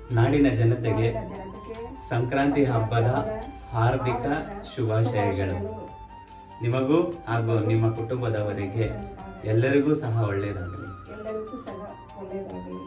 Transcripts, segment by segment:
ನಾಡಿನ ಜನತೆಗೆ ನಾಡಿನ ಜನತೆಗೆ ಸಂಕ್ರಾಂತಿ ಹಬ್ಬದ ಹಾರ್ದಿಕ ಶುಭಾಶಯಗಳು ನಿಮಗೂ ಹಾಗೂ ನಿಮ್ಮ ಕುಟುಂಬದವರಿಗೆ ಎಲ್ಲರಿಗೂ ಸಹ ಒಳ್ಳೆಯದಾಗಲಿ ಎಲ್ಲರಿಗೂ ಸಹ ಒಳ್ಳೆಯದಾಗಲಿ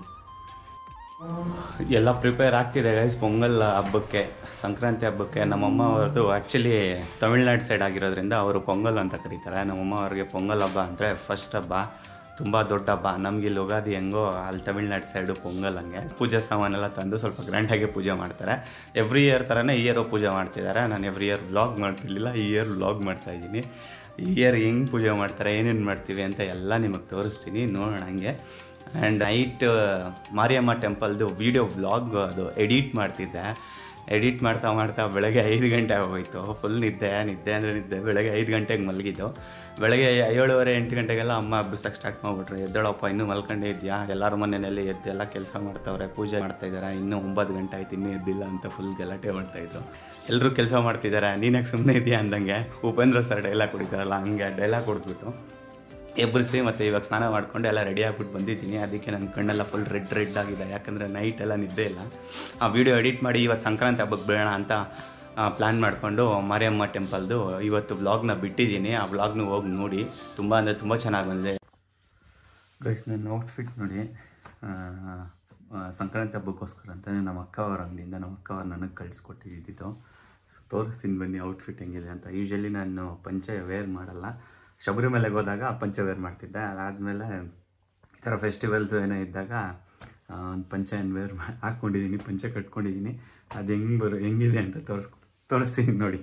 ಎಲ್ಲ ಪ್ರಿಪೇರ್ ಆಗ್ತಿದೆ ಗೈಸ್ ಪೊಂಗಲ್ ಹಬ್ಬಕ್ಕೆ ಸಂಕ್ರಾಂತಿ ಹಬ್ಬಕ್ಕೆ ನಮ್ಮಮ್ಮ ಅವ್ರದ್ದು ಆ್ಯಕ್ಚುಲಿ ತಮಿಳ್ನಾಡು ಸೈಡ್ ಆಗಿರೋದ್ರಿಂದ ಅವರು ಪೊಂಗಲ್ ಅಂತ ಕರೀತಾರೆ ನಮ್ಮಮ್ಮ ಅವ್ರಿಗೆ ಪೊಂಗಲ್ ಹಬ್ಬ ಅಂದರೆ ಫಸ್ಟ್ ಹಬ್ಬ ತುಂಬ ದೊಡ್ಡ ಹಬ್ಬ ನಮ್ಗೆ ಇಲ್ಲಿ ಯುಗಾದಿ ಹೆಂಗೋ ಅಲ್ಲಿ ತಮಿಳ್ನಾಡು ಸೈಡು ಪೊಂಗಲ್ ಹಂಗೆ ಪೂಜೆ ಸಾಮಾನೆಲ್ಲ ತಂದು ಸ್ವಲ್ಪ ಗ್ರ್ಯಾಂಡಾಗಿ ಪೂಜೆ ಮಾಡ್ತಾರೆ ಎವ್ರಿ ಇಯರ್ ಥರನೇ ಈ ಇಯರು ಪೂಜೆ ಮಾಡ್ತಿದ್ದಾರೆ ನಾನು ಎವ್ರಿ ಇಯರ್ ವ್ಲಾಗ್ ಮಾಡ್ತಿರ್ಲಿಲ್ಲ ಈ ಇಯರ್ ವ್ಲಾಗ್ ಮಾಡ್ತಾ ಇದ್ದೀನಿ ಈ ಇಯರ್ ಹೆಂಗೆ ಪೂಜೆ ಮಾಡ್ತಾರೆ ಏನೇನು ಮಾಡ್ತೀವಿ ಅಂತ ಎಲ್ಲ ನಿಮಗೆ ತೋರಿಸ್ತೀನಿ ನೋಡೋಣ ಹಂಗೆ ಆ್ಯಂಡ್ ನೈಟ್ ಮಾರಿಯಮ್ಮ ಟೆಂಪಲ್ದು ವಿಡಿಯೋ ವ್ಲಾಗ್ ಅದು ಎಡಿಟ್ ಮಾಡ್ತಿದ್ದೆ ಎಡಿಟ್ ಮಾಡ್ತಾ ಮಾಡ್ತಾ ಬೆಳಗ್ಗೆ ಐದು ಗಂಟೆ ಆಗೋಯ್ತು ಫುಲ್ ನಿದ್ದೆ ನಿದ್ದೆ ಅಂದರೆ ನಿದ್ದೆ ಬೆಳಗ್ಗೆ ಐದು ಗಂಟೆಗೆ ಮಲಗಿದ್ದು ಬೆಳಗ್ಗೆ ಏಳುವರೆ ಎಂಟು ಗಂಟೆಗೆಲ್ಲ ಅಮ್ಮ ಹಬ್ಬಿಸಕ್ಕೆ ಸ್ಟಾರ್ಟ್ ಮಾಡಿಬಿಟ್ರು ಎದ್ದೇಳಪ್ಪ ಇನ್ನೂ ಮಲ್ಕೊಂಡೇ ಇದೆಯಾ ಎಲ್ಲರ ಮನೆಯಲ್ಲಿ ಎದ್ದೆಲ್ಲ ಕೆಲಸ ಮಾಡ್ತಾವ್ರೆ ಪೂಜೆ ಮಾಡ್ತಾ ಇದ್ದಾರೆ ಇನ್ನೂ ಒಂಬತ್ತು ಗಂಟೆ ಆಯ್ತು ಇನ್ನೂ ಎದ್ದಿಲ್ಲ ಅಂತ ಫುಲ್ ಗಲಾಟೆ ಮಾಡ್ತಾಯಿದ್ರು ಎಲ್ಲರೂ ಕೆಲಸ ಮಾಡ್ತಿದ್ದಾರೆ ನೀನಾಗ ಸುಮ್ಮನೆ ಇದೆಯಾ ಅಂದಂಗೆ ಉಪೇಂದ್ರ ಸರ್ ಡೈಲಾಗ್ ಕೊಡಿತಾರಲ್ಲ ಹಂಗೆ ಡೈಲಾಗ್ ಕೊಡ್ಬಿಟ್ಟು ಎಬ್ಬರಿಸಿ ಮತ್ತು ಇವಾಗ ಸ್ನಾನ ಮಾಡ್ಕೊಂಡು ಎಲ್ಲ ರೆಡಿ ಆಗ್ಬಿಟ್ಟು ಬಂದಿದ್ದೀನಿ ಅದಕ್ಕೆ ನನ್ನ ಕಣ್ಣೆಲ್ಲ ಫುಲ್ ರೆಡ್ ರೆಡ್ ಆಗಿದೆ ಯಾಕಂದರೆ ನೈಟ್ ಎಲ್ಲ ನಿದ್ದೆ ಇಲ್ಲ ಆ ವಿಡಿಯೋ ಎಡಿಟ್ ಮಾಡಿ ಇವತ್ತು ಸಂಕ್ರಾಂತಿ ಹಬ್ಬಕ್ಕೆ ಬೇಡ ಅಂತ ಪ್ಲ್ಯಾನ್ ಮಾಡಿಕೊಂಡು ಮಾರಿಯಮ್ಮ ಟೆಂಪಲ್ದು ಇವತ್ತು ವ್ಲಾಗ್ನ ಬಿಟ್ಟಿದ್ದೀನಿ ಆ ವ್ಲಾಗ್ನ ಹೋಗಿ ನೋಡಿ ತುಂಬ ಅಂದರೆ ತುಂಬ ಚೆನ್ನಾಗಿ ಬಂದಿದೆ ಗೈಸ್ ನನ್ನ ಔಟ್ಫಿಟ್ ನೋಡಿ ಆ, ಆ, ಸಂಕ್ರಾಂತಿ ಹಬ್ಬಕ್ಕೋಸ್ಕರ ಅಂತಲೇ ನಮ್ಮ ಅಕ್ಕ ಅವ್ರ ಅಂಗಡಿಯಿಂದ ನಮ್ಮ ಅಕ್ಕ ಅವ್ರು ನನಗೆ ಕಳಿಸ್ಕೊಟ್ಟಿದ್ದು ಸೊ ತೋರಿಸ್ತೀನಿ ಬನ್ನಿ ಔಟ್ಫಿಟ್ ಹೆಂಗಿದೆ ಅಂತ ಯೂಶಲಿ ನಾನು ಪಂಚೆ ವೇರ್ ಮಾಡಲ್ಲ ಶಬರಿಮಲೆಗೆ ಹೋದಾಗ ಪಂಚೆ ವೇರ್ ಮಾಡ್ತಿದ್ದೆ ಅದಾದಮೇಲೆ ಈ ಥರ ಫೆಸ್ಟಿವಲ್ಸ್ ಏನೋ ಇದ್ದಾಗ ಒಂದು ಪಂಚೆ ವೇರ್ ಮಾ ಹಾಕ್ಕೊಂಡಿದ್ದೀನಿ ಪಂಚೆ ಕಟ್ಕೊಂಡಿದ್ದೀನಿ ಅದು ಹೆಂಗೆ ಬರೋ ಹೆಂಗಿದೆ ಅಂತ ತೋರಿಸ್ ತೋರಿಸ್ತೀನಿ ನೋಡಿ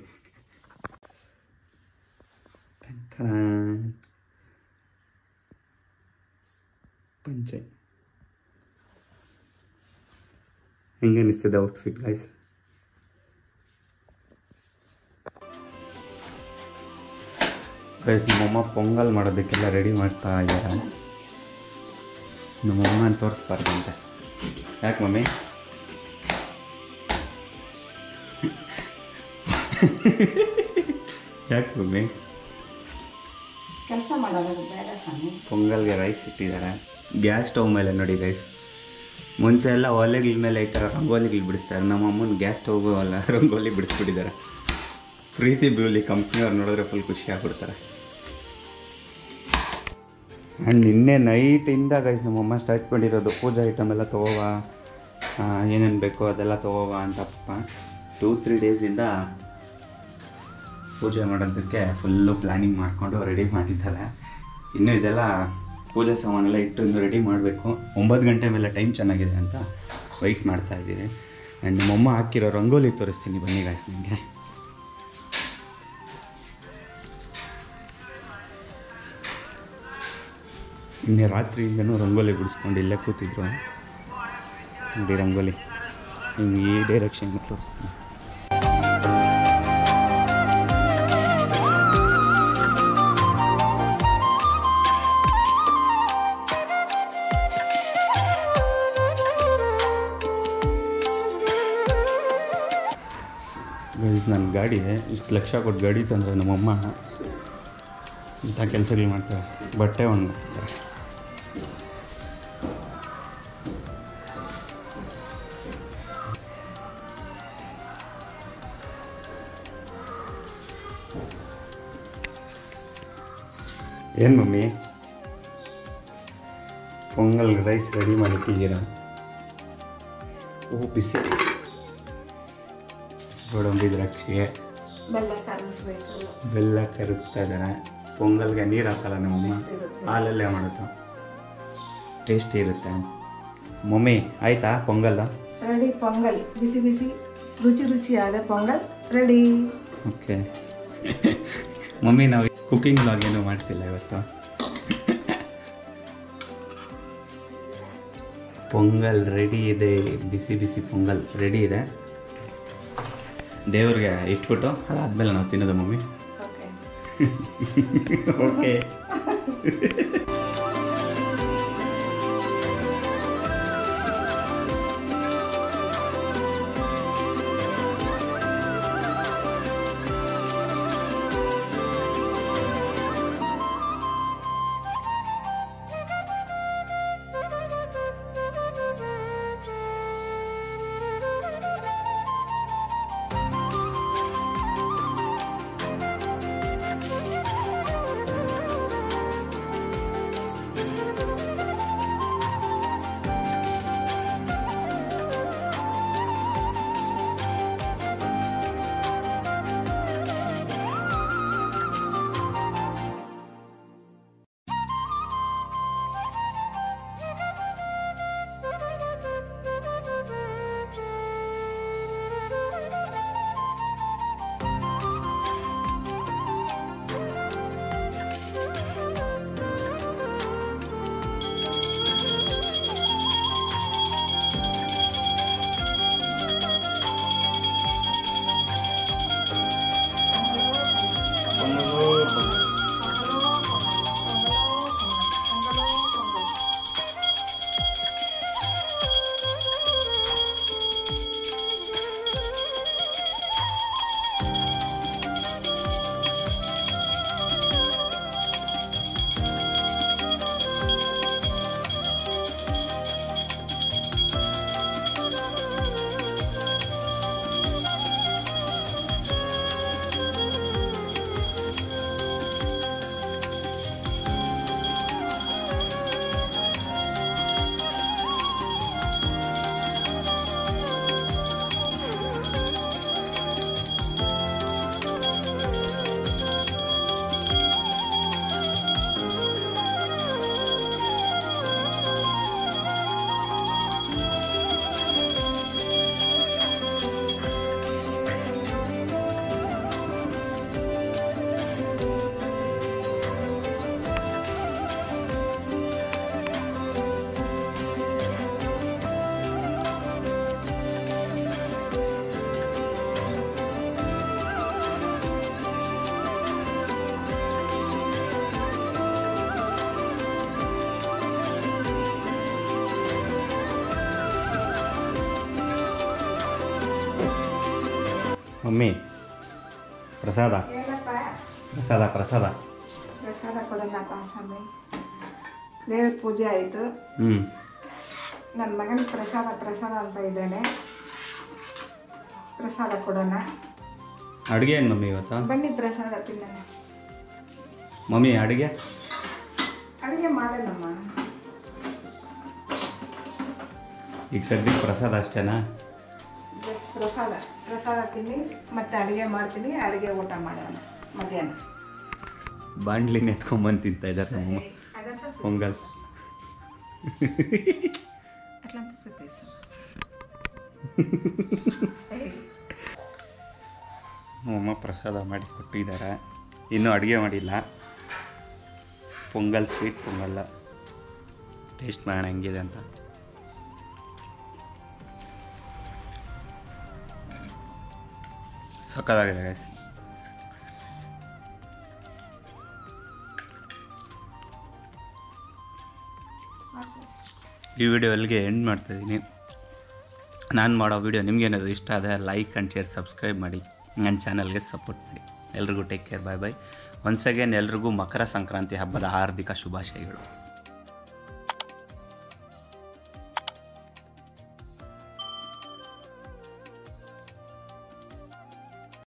ಟನ್-ಟನ್. ಪಂಚೆ ಹೆಂಗೆ ಅನಿಸ್ತದೆ ಔಟ್ಫಿಟ್ ಗೈಸ್ ಗೈಸ್ ನಮ್ಮಮ್ಮ ಪೊಂಗಲ್ ಮಾಡೋದಕ್ಕೆಲ್ಲ ರೆಡಿ ಮಾಡ್ತಾ ಇದ್ದಾರೆ ನಮ್ಮಮ್ಮ ತೋರಿಸ್ಬಾರ್ದಂತೆ ಯಾಕೆ ಮಮ್ಮಿ ಯಾಕೆ ಮಮ್ಮಿ ಕೆಲಸ ಮಾಡೋದು ಬೇಡ ಸ್ವಾಮಿ ಪೊಂಗಲ್ಗೆ ರೈಸ್ ಇಟ್ಟಿದ್ದಾರೆ ಗ್ಯಾಸ್ ಸ್ಟವ್ ಮೇಲೆ ನೋಡಿ ಗೈಸ್ ಮುಂಚೆ ಎಲ್ಲ ಒಲೆಗಳ ಮೇಲೆ ಈ ಥರ ರಂಗೋಲಿಗಳು ಬಿಡಿಸ್ತಾರೆ ನಮ್ಮ ಅಮ್ಮನ ಗ್ಯಾಸ್ ಸ್ಟವ್ ಅಲ್ಲ ರಂಗೋಲಿ ಬಿಡಿಸ್ಬಿಟ್ಟಿದ್ದಾರೆ ಪ್ರೀತಿ ಬ್ಯೂಲಿ ಕಂಪ್ನಿಯವ್ರು ನೋಡಿದ್ರೆ ಫುಲ್ ಖುಷಿ ಆಗ್ಬಿಡ್ತಾರೆ ಆ್ಯಂಡ್ ನಿನ್ನೆ ನೈಟಿಂದ ಗೈಸ್ ನಮ್ಮಮ್ಮ ಸ್ಟಾರ್ಟ್ ಮಾಡಿರೋದು ಪೂಜಾ ಐಟಮ್ ಎಲ್ಲ ತೊಗೋವ ಏನೇನು ಬೇಕೋ ಅದೆಲ್ಲ ತೊಗೋವ ಅಂತಪ್ಪ ಟೂ ತ್ರೀ ಡೇಸಿಂದ ಪೂಜೆ ಮಾಡೋದಕ್ಕೆ ಫುಲ್ಲು ಪ್ಲ್ಯಾನಿಂಗ್ ಮಾಡಿಕೊಂಡು ರೆಡಿ ಮಾಡಿದ್ದಾರೆ ಇನ್ನು ಇದೆಲ್ಲ ಪೂಜೆ ಸಾಮಾನೆಲ್ಲ ಇಟ್ಟು ಇನ್ನು ರೆಡಿ ಮಾಡಬೇಕು ಒಂಬತ್ತು ಗಂಟೆ ಮೇಲೆ ಟೈಮ್ ಚೆನ್ನಾಗಿದೆ ಅಂತ ವೆಯ್ಟ್ ಮಾಡ್ತಾ ಇದ್ದೀವಿ ಆ್ಯಂಡ್ ನಮ್ಮಮ್ಮ ಹಾಕಿರೋ ರಂಗೋಲಿ ತೋರಿಸ್ತೀನಿ ಬನ್ನಿ ಗಾಯ್ಸ್ ನಿಮಗೆ ನಿನ್ನೆ ರಾತ್ರಿಯಿಂದನೂ ರಂಗೋಲಿ ಬಿಡಿಸ್ಕೊಂಡು ಇಲ್ಲೇ ಕೂತಿದ್ರು ನೋಡಿ ರಂಗೋಲಿ ನಿಮ್ಗೆ ಈ ಡೈರೆಕ್ಷನ್ ತೋರಿಸ್ತೀನಿ ಗೈಸ್ ನನ್ನ ಗಾಡಿ ಇಷ್ಟು ಲಕ್ಷ ಕೊಟ್ಟು ಗಾಡಿ ತಂದರೆ ನಮ್ಮಮ್ಮ ಇಂಥ ಕೆಲಸಗಳು ಮಾಡ್ತಾರೆ ಬಟ್ಟೆ ಒಣಗ್ತಾರೆ ಏನು ಮಮ್ಮಿ ಪೊಂಗಲ್ ರೈಸ್ ರೆಡಿ ಮಾಡಿಟ್ಟಿದ್ದೀರಾ ಓ ಬಿಸಿ ಗೋಡಂಬಿ ದ್ರಾಕ್ಷಿ ಬೆಲ್ಲ ಕರಗಿಸ್ಬೇಕು ಬೆಲ್ಲ ಕರಗಿಸ್ತಾ ಇದ್ದಾರೆ ಪೊಂಗಲ್ಗೆ ನೀರು ಹಾಕಲ್ಲ ನಮ್ಮಮ್ಮ ಇರುತ್ತೆ. ಹಾಲಲ್ಲೇ ಮಾಡೋದು ಟೇಸ್ಟಿ ಇರುತ್ತೆ ಮಮ್ಮಿ ಆಯ್ತಾ ಪೊಂಗಲ್ ರೆಡಿ ಪೊಂಗಲ್ ಬಿಸಿ ಬಿಸಿ ರುಚಿ ರುಚಿಯಾದ ಪೊಂಗಲ್ ರೆಡಿ ಓಕೆ ಮಮ್ಮಿ ನಾವು ಕುಕಿಂಗ್ ಬ್ಲಾಗ್ ಏನೂ ಮಾಡ್ತಿಲ್ಲ ಇವತ್ತು ಪೊಂಗಲ್ ರೆಡಿ ಇದೆ ಬಿಸಿ ಬಿಸಿ ಪೊಂಗಲ್ ರೆಡಿ ಇದೆ ದೇವ್ರಿಗೆ ಇಟ್ಬಿಟ್ಟು ಅದಾದ್ಮೇಲೆ ನಾವು ತಿನ್ನೋದು ಮಮ್ಮಿ ಓಕೆ ಓಕೆ ಮಮ್ಮಿ ಪ್ರಸಾದ ಏನಪ್ಪ ಪ್ರಸಾದ ಪ್ರಸಾದ ಪ್ರಸಾದ ಕೊಡೋಣಪ್ಪ ಸ್ವಾಮಿ ದೇವ್ರ ಪೂಜೆ ಆಯಿತು ಹ್ಞೂ ನನ್ನ ಮಗನ ಪ್ರಸಾದ ಪ್ರಸಾದ ಅಂತ ಇದ್ದಾನೆ ಪ್ರಸಾದ ಕೊಡೋಣ ಅಡುಗೆ ಏನು ಮಮ್ಮಿ ಇವತ್ತು ಬನ್ನಿ ಪ್ರಸಾದ ತಿನ್ನೋಣ ಮಮ್ಮಿ ಅಡುಗೆ ಅಡುಗೆ ಮಾಡೋಣಮ್ಮ ಈಗ ಸದ್ಯಕ್ಕೆ ಪ್ರಸಾದ ಅಷ್ಟೇನಾ ಜಸ್ಟ್ ಪ್ರಸಾದ ಪ್ರಸಾದ ತಿನ್ನಿ ಮತ್ತೆ ಅಡುಗೆ ಮಾಡ್ತೀನಿ ಅಡುಗೆ ಊಟ ಮಾಡೋಣ ಮಧ್ಯಾಹ್ನ ಬಾಂಡ್ಲಿನ ಎತ್ಕೊಂಬಂದು ತಿಂತಾ ಇದ್ದಾರೆ ನಮ್ಮ ಅದಂತ ಸು- ಪೊಂಗಲ್ ಅಟ್ಲಂತ ಸುತ್ತೇಸು ನಮ್ಮಮ್ಮ ಪ್ರಸಾದ ಮಾಡಿ ಕೊಟ್ಟಿದ್ದಾರೆ ಇನ್ನೂ ಅಡುಗೆ ಮಾಡಿಲ್ಲ ಪೊಂಗಲ್ ಸ್ವೀಟ್ ಪೊಂಗಲ್ ಟೇಸ್ಟ್ ಮಾಡೋಣ ಹೆಂಗಿದೆ ಅಂತ ಸಕ್ಕತ್ತಾಗಿದೆ guys. ಈ ವಿಡಿಯೋ ಅಲ್ಲಿಗೆ ಎಂಡ್ ಮಾಡ್ತಾಯಿದ್ದೀನಿ ನಾನು ಮಾಡೋ ವಿಡಿಯೋ ನಿಮಗೇನಾದ್ರು ಇಷ್ಟ ಆದರೆ ಲೈಕ್ ಆ್ಯಂಡ್ ಶೇರ್ ಸಬ್ಸ್ಕ್ರೈಬ್ ಮಾಡಿ ನನ್ನ ಚಾನಲ್ಗೆ ಸಪೋರ್ಟ್ ಮಾಡಿ ಎಲ್ರಿಗೂ take care bye bye once again ಎಲ್ರಿಗೂ ಮಕರ ಸಂಕ್ರಾಂತಿ ಹಬ್ಬದ ಹಾರ್ದಿಕ ಶುಭಾಶಯಗಳು